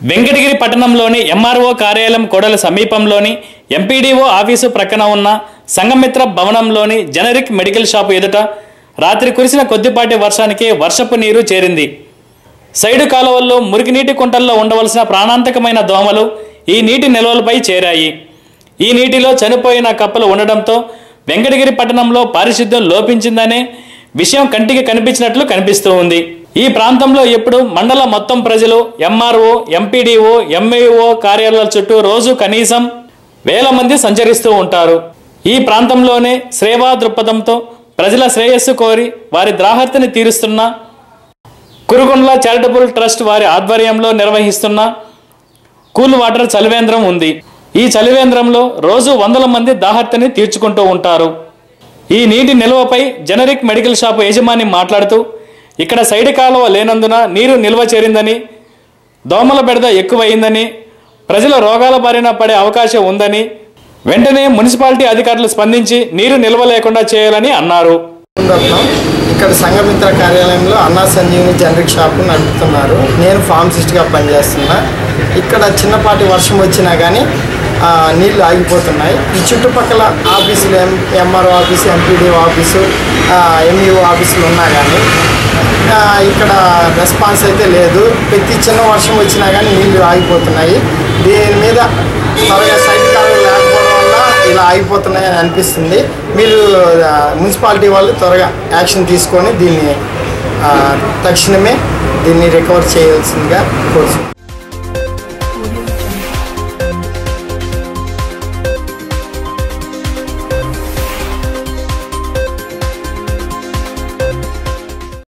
వెంకటగిరి పట్టణంలోని ఎంఆర్ఓ కార్యాలయం కోడల సమీపంలోని ఎంపీడీఓ ఆఫీసు ప్రక్కన ఉన్న సంఘమిత్ర భవనంలోని జనరిక్ మెడికల్ షాపు ఎదుట రాత్రి కురిసిన కొద్దిపాటి వర్షానికి వర్షపు నీరు చేరింది సైడు కాలువల్లో మురికినీటి కుంటల్లో ఉండవలసిన ప్రాణాంతకమైన దోమలు ఈ నీటి నిల్వలపై చేరాయి ఈ నీటిలో చనిపోయిన కప్పలు ఉండడంతో వెంకటగిరి పట్టణంలో పారిశుద్ధ్యం లోపించిందనే విషయం కంటికి కనిపించినట్లు కనిపిస్తూ ఉంది ఈ ప్రాంతంలో ఎప్పుడు మండల మొత్తం ప్రజలు ఎంఆర్ఓ ఎంపీడీఓ ఎంఏఓ కార్యాలయాల చుట్టూ రోజు కనీసం వేల మంది సంచరిస్తూ ఉంటారు ఈ ప్రాంతంలోనే సేవా దృక్పథంతో ప్రజల శ్రేయస్సు కోరి వారి ద్రాహర్తిని తీరుస్తున్న కురుగుండ్ల చారిటబుల్ ట్రస్ట్ వారి ఆధ్వర్యంలో నిర్వహిస్తున్న కూల్ వాటర్ చలివేంద్రం ఉంది ఈ చలివేంద్రంలో రోజు వందల మంది దాహర్తిని తీర్చుకుంటూ ఉంటారు ఈ నీటి నిల్వపై జనరిక్ మెడికల్ షాపు యజమాని మాట్లాడుతూ ఇక్కడ సైడ్ కాలువ లేనందున నీరు నిల్వ చేరిందని దోమల బెడద ఎక్కువయిందని ప్రజల రోగాల బారిన పడే అవకాశం ఉందని వెంటనే మున్సిపాలిటీ అధికారులు స్పందించి నీరు నిల్వ లేకుండా చేయాలని అన్నారు రత్నం ఇక్కడ సంఘమిత్ర కార్యాలయంలో అన్నా సంజీవిని జనరిక్ షాప్ నడుపుతున్నారు నేను ఫార్మసిస్ట్గా పనిచేస్తున్నా ఇక్కడ చిన్నపాటి వర్షం వచ్చినా కానీ ఆ, నీళ్లు ఆగిపోతున్నాయి ఈ చుట్టుపక్కల ఆఫీసులు M MRO office MPDO office MEO ఆఫీసులు ఉన్నా కానీ ఆ, ఇక్కడ రెస్పాన్స్ అయితే లేదు ప్రతి చిన్న వర్షం వచ్చినా కానీ నీళ్లు ఆగిపోతున్నాయి దీని మీద త్వరగా సైడ్ కాలువలు లేకపోవడం వల్ల ఇలా ఆగిపోతున్నాయని అనిపిస్తుంది మీరు ఆ, మున్సిపాలిటీ వాళ్ళు త్వరగా యాక్షన్ తీసుకొని దీన్ని ఆ, తక్షణమే దీన్ని రికవర్ చేయాల్సిందిగా కోరుతున్నాను